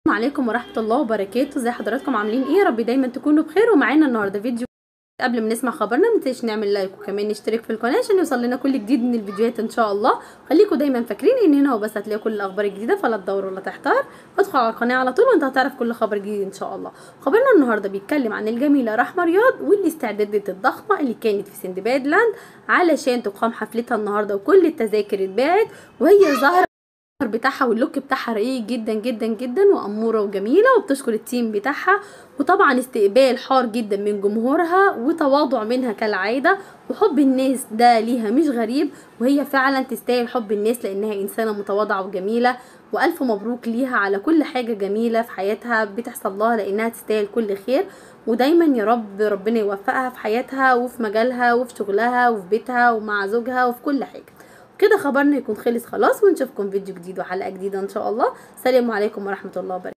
عليكم ورحمة الله وبركاته ازي حضراتكم عاملين ايه يا رب دايما تكونوا بخير ومعانا النهارده فيديو قبل ما نسمع خبرنا متنساش نعمل لايك وكمان نشترك في القناه عشان يوصل لنا كل جديد من الفيديوهات ان شاء الله خليكم دايما فاكرين ان هنا وبس هتلاقوا كل الاخبار الجديده فلا تدور ولا تحتار ادخل على القناه على طول وانت هتعرف كل خبر جديد ان شاء الله خبرنا النهارده بيتكلم عن الجميله رحمه رياض والاستعدادات الضخمه اللي كانت في سندباد لاند علشان تقام حفلتها النهارده وكل التذاكر اتباعت وهي ظاهره بتاعها واللوك بتاعها رقيق جدا جدا جدا واموره وجميله وبتشكر التيم بتاعها وطبعا استقبال حار جدا من جمهورها وتواضع منها كالعاده وحب الناس ده ليها مش غريب وهي فعلا تستاهل حب الناس لانها انسانه متواضعه وجميله والف مبروك ليها على كل حاجه جميله في حياتها بتحصل لها لانها تستاهل كل خير ودايما يا رب ربنا يوفقها في حياتها وفي مجالها وفي شغلها وفي بيتها ومع زوجها وفي كل حاجه كده خبرنا يكون خلص خلاص ونشوفكم فيديو جديد وحلقه جديده ان شاء الله سلام عليكم ورحمه الله وبركاته